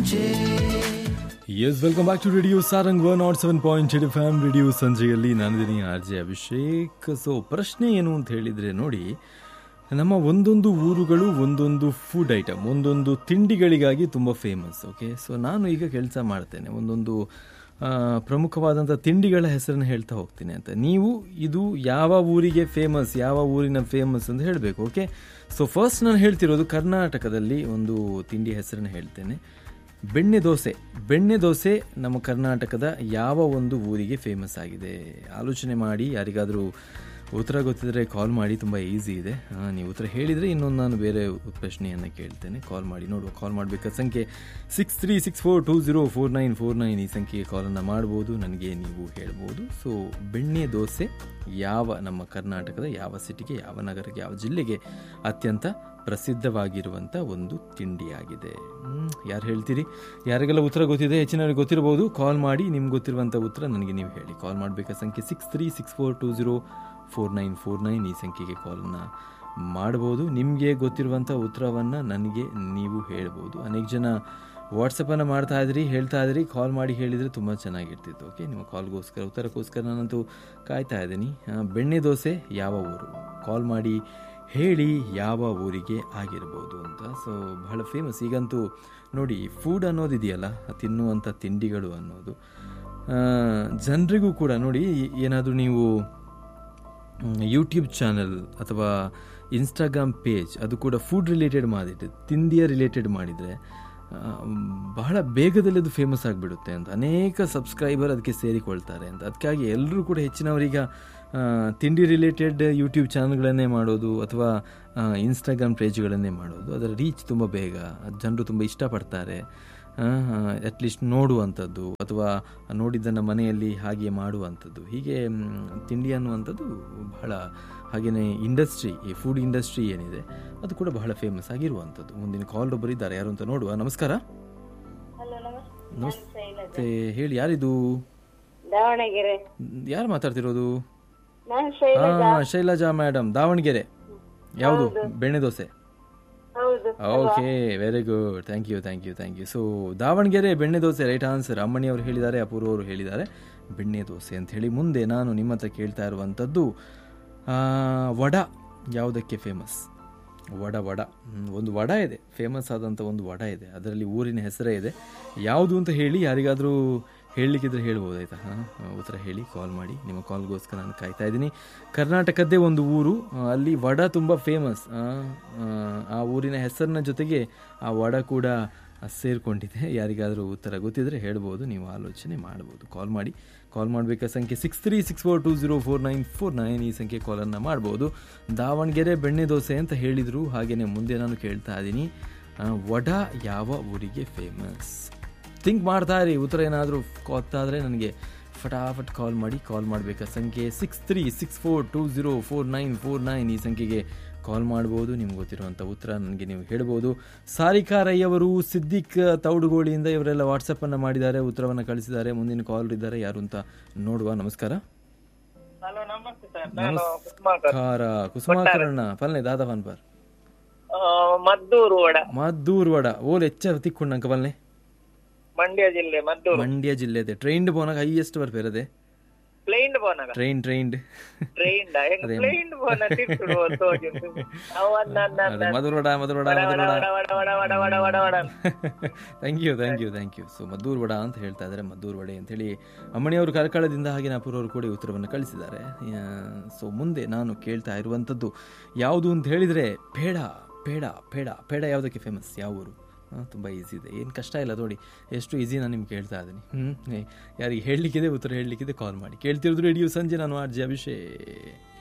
S welcome back to radio Sarang one nought seven point eight FM radio ಸಂಜೆಯಲ್ಲಿ ನಾನಿದ್ದೀನಿ R J Abhishek so ಪ್ರಶ್ನೆ ಏನು ಅಂತ ಹೇಳಿದರೆ ನೋಡಿ ನಮ್ಮ ಒಂದೊಂದು ಊರುಗಳು ಒಂದೊಂದು ಫುಡ್ ಐಟಮ್ ಒಂದೊಂದು ತಿಂಡಿಗಳಿಗಾಗಿ ತುಂಬ ಫೇಮಸ್ ಓಕೆ ಸೊ ನಾನು ಈಗ ಕೆಲಸ ಮಾಡ್ತೇನೆ ಒಂದೊಂದು ಆ, ಪ್ರಮುಖವಾದಂಥ ತಿಂಡಿಗಳ ಹೆಸರನ್ನು ಹೇಳ್ತಾ ಹೋಗ್ತೀನಿ ಅಂತ ನೀವು ಇದು ಯಾವ ಊರಿಗೆ ಫೇಮಸ್ ಯಾವ ಊರಿನ ಫೇಮಸ್ ಅಂತ ಹೇಳಬೇಕು ಓಕೆ ಸೊ ಫಸ್ಟ್ ನಾನು ಹೇಳ್ತಿರೋದು ಕರ್ನಾಟಕದಲ್ಲಿ ಒಂದು ತಿಂಡಿ ಹೆಸರನ್ನು ಹೇಳ್ತೇನೆ ಬೆಣ್ಣೆ ದೋಸೆ ಬೆಣ್ಣೆ ದೋಸೆ ನಮ್ಮ ಕರ್ನಾಟಕದ ಯಾವ ಒಂದು ಊರಿಗೆ ಫೇಮಸ್ ಆಗಿದೆ ಆಲೋಚನೆ ಮಾಡಿ ಯಾರಿಗಾದರೂ ಉತ್ತರ ಗೊತ್ತಿದ್ರೆ ಕಾಲ್ ಮಾಡಿ ತುಂಬ ಈಸಿ ಇದೆ ಆ, ನೀವು ಉತ್ತರ ಹೇಳಿದರೆ ಇನ್ನೊಂದು ನಾನು ಬೇರೆ ಪ್ರಶ್ನೆಯನ್ನು ಕೇಳ್ತೇನೆ ಕಾಲ್ ಮಾಡಿ ನೋಡುವ ಕಾಲ್ ಮಾಡಬೇಕಾದ ಸಂಖ್ಯೆ six three six four two zero four nine four nine ಈ ಸಂಖ್ಯೆಗೆ ಕಾಲನ್ನು ಮಾಡ್ಬೋದು ನನಗೆ ನೀವು ಹೇಳ್ಬೋದು ಸೊ ಬೆಣ್ಣೆ ದೋಸೆ ಯಾವ ನಮ್ಮ ಕರ್ನಾಟಕದ ಯಾವ ಸಿಟಿಗೆ ಯಾವ ನಗರಕ್ಕೆ ಯಾವ ಜಿಲ್ಲೆಗೆ ಅತ್ಯಂತ ಪ್ರಸಿದ್ಧವಾಗಿರುವಂಥ ಒಂದು ತಿಂಡಿಯಾಗಿದೆ ಹ್ಮ್, ಯಾರು ಹೇಳ್ತೀರಿ ಯಾರಿಗೆಲ್ಲ ಉತ್ತರ ಗೊತ್ತಿದೆ ಹೆಚ್ಚಿನವರಿಗೆ ಗೊತ್ತಿರಬಹುದು ಕಾಲ್ ಮಾಡಿ ನಿಮ್ಗೆ ಗೊತ್ತಿರುವಂಥ ಉತ್ತರ ನನಗೆ ನೀವು ಹೇಳಿ ಕಾಲ್ ಮಾಡಬೇಕಾದ ಸಂಖ್ಯೆ six three six four two zero four nine four nine ಈ ಸಂಖ್ಯೆಗೆ ಕಾಲನ್ನು ಮಾಡ್ಬೋದು ನಿಮಗೆ ಗೊತ್ತಿರುವಂಥ ಉತ್ತರವನ್ನು ನನಗೆ ನೀವು ಹೇಳ್ಬೋದು ಅನೇಕ ಜನ ವಾಟ್ಸಪ್ಪನ್ನು ಮಾಡ್ತಾ ಇದ್ರಿ ಹೇಳ್ತಾ ಇದ್ರಿ ಕಾಲ್ ಮಾಡಿ ಹೇಳಿದರೆ ತುಂಬ ಚೆನ್ನಾಗಿರ್ತಿತ್ತು ಓಕೆ ನಿಮ್ಮ ಕಾಲ್ಗೋಸ್ಕರ ಉತ್ತರಕ್ಕೋಸ್ಕರ ನಾನಂತೂ ಕಾಯ್ತಾ ಇದ್ದೀನಿ ಆ, ಬೆಣ್ಣೆ ದೋಸೆ ಯಾವ ಊರು ಕಾಲ್ ಮಾಡಿ ಹೇಳಿ ಯಾವ ಊರಿಗೆ ಆಗಿರ್ಬೋದು ಅಂತ ಸೊ ಬಹಳ ಫೇಮಸ್ ಈಗಂತೂ ನೋಡಿ ಫುಡ್ ಅನ್ನೋದಿದೆಯಲ್ಲ ತಿನ್ನುವಂಥ ತಿಂಡಿಗಳು ಅನ್ನೋದು ಜನರಿಗೂ ಕೂಡ ನೋಡಿ ಏನಾದರೂ ನೀವು ಯೂಟ್ಯೂಬ್ ಚಾನಲ್ ಅಥವಾ ಇನ್ಸ್ಟಾಗ್ರಾಮ್ ಪೇಜ್ ಅದು ಕೂಡ ಫುಡ್ ರಿಲೇಟೆಡ್ ಮಾಡಿದ್ರೆ ತಿಂಡಿಯ ರಿಲೇಟೆಡ್ ಮಾಡಿದರೆ ಆ, ಬಹಳ ಬೇಗದಲ್ಲಿ ಅದು ಫೇಮಸ್ ಆಗಿಬಿಡುತ್ತೆ ಅಂತ ಅನೇಕ ಸಬ್ಸ್ಕ್ರೈಬರ್ ಅದಕ್ಕೆ ಸೇರಿಕೊಳ್ತಾರೆ ಅಂತ ಅದಕ್ಕಾಗಿ ಎಲ್ಲರೂ ಕೂಡ ಹೆಚ್ಚಿನವರೀಗ ಆ, ತಿಂಡಿ ರಿಲೇಟೆಡ್ ಯೂಟ್ಯೂಬ್ ಚಾನಲ್ಗಳನ್ನೇ ಮಾಡೋದು ಅಥವಾ ಇನ್ಸ್ಟಾಗ್ರಾಮ್ ಪೇಜ್ಗಳನ್ನೇ ಮಾಡೋದು ಅದರ ರೀಚ್ ತುಂಬ ಬೇಗ ಜನರು ತುಂಬ ಇಷ್ಟಪಡ್ತಾರೆ ಅಟ್ಲೀಸ್ಟ್ ನೋಡುವಂಥದ್ದು ಅಥವಾ ನೋಡಿದ್ದನ್ನು ಮನೆಯಲ್ಲಿ ಹಾಗೆ ಮಾಡುವಂಥದ್ದು ಹೀಗೆ ಮ್, ತಿಂಡಿ ಅನ್ನುವಂಥದ್ದು ಬಹಳ ಹಾಗೆಯೇ ಇಂಡಸ್ಟ್ರಿ ಈ ಫುಡ್ ಇಂಡಸ್ಟ್ರಿ ಏನಿದೆ ಅದು ಕೂಡ ಬಹಳ ಫೇಮಸ್ ಆಗಿರುವಂಥದ್ದು ಮುಂದಿನ ಕಾಲ್ ಒಬ್ಬರು ಇದ್ದಾರೆ ಯಾರು ಅಂತ ನೋಡುವ ನಮಸ್ಕಾರ ಹಲೋ ನಮಸ್ತೆ ನಮಸ್ತೆ ಹೇಳಿ ಯಾರಿದು ದಾವಣಗೆರೆ ಯಾರು ಮಾತಾಡ್ತಿರೋದು ನಾನು ಶೈಲ ಹಾ ಶೈಲಜಾ ಮೇಡಮ್ ದಾವಣಗೆರೆ ಯಾವುದು ಬೆಣ್ಣೆ ದೋಸೆ ಹೌದು okay very good thank you thank you thank you so Davanagere ಬೆಣ್ಣೆ ದೋಸೆ ರೈಟ್ ಆನ್ಸರ್ ಅಮ್ಮಣಿ ಅವರು ಹೇಳಿದ್ದಾರೆ ಅಪೂರ್ವ ಅವರು ಹೇಳಿದ್ದಾರೆ ಬೆಣ್ಣೆ ದೋಸೆ ಅಂತ ಹೇಳಿ ಮುಂದೆ ನಾನು ನಿಮ್ಮ ಹತ್ರ ಕೇಳ್ತಾ ಇರುವಂಥದ್ದು ಆ, ವಡ ಯಾವುದಕ್ಕೆ ಫೇಮಸ್ ವಡ ವಡ ಹ್ಮ್, ಒಂದು ವಡ ಇದೆ ಫೇಮಸ್ ಆದಂಥ ಒಂದು ವಡ ಇದೆ ಅದರಲ್ಲಿ ಊರಿನ ಹೆಸರೇ ಇದೆ ಯಾವುದು ಅಂತ ಹೇಳಿ ಯಾರಿಗಾದರೂ ಹೇಳಲಿಕ್ಕಿದ್ರೆ ಹೇಳ್ಬೋದು ಆಯಿತಾ ಹಾಂ ಉತ್ತರ ಹೇಳಿ ಕಾಲ್ ಮಾಡಿ ನಿಮ್ಮ ಕಾಲ್ಗೋಸ್ಕರ ನಾನು ಕಾಯ್ತಾ ಇದ್ದೀನಿ ಕರ್ನಾಟಕದ್ದೇ ಒಂದು ಊರು ಆ, ಅಲ್ಲಿ ವಡ ತುಂಬ ಫೇಮಸ್ ಆ ಊರಿನ ಹೆಸರಿನ ಜೊತೆಗೆ ಆ ವಡ ಕೂಡ ಸೇರಿಕೊಂಡಿದೆ ಯಾರಿಗಾದರೂ ಉತ್ತರ ಗೊತ್ತಿದ್ರೆ ಹೇಳ್ಬೋದು ನೀವು ಆಲೋಚನೆ ಮಾಡ್ಬೋದು ಕಾಲ್ ಮಾಡಿ ಕಾಲ್ ಮಾಡಬೇಕಾದ ಸಂಖ್ಯೆ six three six four two zero four nine four nine ಈ ಸಂಖ್ಯೆ ಕಾಲನ್ನು ಮಾಡ್ಬೋದು ದಾವಣಗೆರೆ ಬೆಣ್ಣೆ ದೋಸೆ ಅಂತ ಹೇಳಿದರು ಹಾಗೆಯೇ ಮುಂದೆ ನಾನು ಕೇಳ್ತಾ ಇದ್ದೀನಿ ಆ, ವಡ ಯಾವ ಊರಿಗೆ ಫೇಮಸ್ ಥಿಂಕ್ ಮಾಡ್ತಾ ಇರಿ ಉತ್ತರ ಏನಾದರೂ ಗೊತ್ತಾದರೆ ನನಗೆ ಫಟಾಫಟ್ ಕಾಲ್ ಮಾಡಿ ಕಾಲ್ ಮಾಡಬೇಕಾದ ಸಂಖ್ಯೆ six three six four two zero four nine four nine ಈ ಸಂಖ್ಯೆಗೆ ಕಾಲ್ ಮಾಡ್ಬೋದು ನಿಮ್ಗೆ ಗೊತ್ತಿರುವಂಥ ಉತ್ತರ ನನಗೆ ನೀವು ಹೇಳ್ಬೋದು ಸಾರಿಕಾ ರೈ ಅವರು ಸಿದ್ದಿಕ್ ತೌಡುಗೋಳಿಯಿಂದ ಇವರೆಲ್ಲ ವಾಟ್ಸಪ್ಪನ್ನು ಮಾಡಿದ್ದಾರೆ ಉತ್ತರವನ್ನು ಕಳಿಸಿದ್ದಾರೆ ಮುಂದಿನ ಕಾಲ್ ಇದ್ದಾರೆ ಯಾರು ಅಂತ ನೋಡುವ ನಮಸ್ಕಾರ ಹಲೋ ನಮಸ್ತೆ ಸರ್ ನಾನು ಕುಸುಮಾಕರ್ ಖಾರ ಕುಸುಮಾಕರಣ್ಣ ಪಲ್ನೆ ದಾದಾ ಪನ್ಪರ್ ಆ, ಮದ್ದೂರು ವಡ ಮದ್ದೂರ್ ವಡ ಓಲ್ ಹೆಚ್ಚ ತಿಕ್ಕೊಂಡಂಕ ಪಲ್ನೆ ಮಂಡ್ಯ ಜಿಲ್ಲೆ ಮದ್ದೂರು ಮಂಡ್ಯ ಜಿಲ್ಲೆದೆ ಟ್ರೈನ್ಡ್ ಪೋನಾಗ ಹೈಯೆಸ್ಟ್ ಬರ್ಪೇರದೆ ಪ್ಲೇನ್ ಬೋನಗ ಟ್ರೈನ್ ಟ್ರೈನ್ಡ್ ಟ್ರೈನ್ ಪ್ಲೇನ್ ಬೋನ ತಿರ್ಸುಡು ತೋಜು ಅವನ್ನ ಅದೇ ಮಧುರವಡ ಮಧುರವಡ ವಡ ಮಧುರವಡ vada vada vada vada vada vada vada thank you thank you thank you so Maddur vada ಅಂತ ಹೇಳ್ತಾ ಇದ್ದಾರೆ ಮದ್ದೂರ್ ವಡೆ ಅಂತೇಳಿ ಅಮ್ಮಣಿಯವರು ಕರ್ಕಳದಿಂದ ಹಾಗೆ ಅಪೂರ್ವರು ಕೂಡ ಈ ಉತ್ತರವನ್ನು ಕಳಿಸಿದ್ದಾರೆ ಸೊ ಮುಂದೆ ನಾನು ಕೇಳ್ತಾ ಇರುವಂಥದ್ದು ಯಾವುದು ಅಂತ ಹೇಳಿದರೆ ಪೇಡ ಪೇಡ ಪೇಡ ಪೇಡ ಯಾವುದಕ್ಕೆ ಫೇಮಸ್ ಯಾವ ಊರು ತುಂಬ ಈಸಿ ಇದೆ ಏನು ಕಷ್ಟ ಇಲ್ಲ ನೋಡಿ ಎಷ್ಟು ಈಸಿ ನಾನು ನಿಮ್ಗೆ ಕೇಳ್ತಾ ಇದ್ದೀನಿ ಹ್ಞೂ ಯಾರಿಗೆ ಹೇಳಲಿಕ್ಕಿದೆ ಉತ್ತರ ಹೇಳಲಿಕ್ಕಿದೆ ಕಾಲ್ ಮಾಡಿ ಕೇಳ್ತಿರೋದು ರೇಡಿಯೋ ಸಂಜೆ ನಾನು ಆರ್ ಜೆ ಅಭಿಷೇಕ್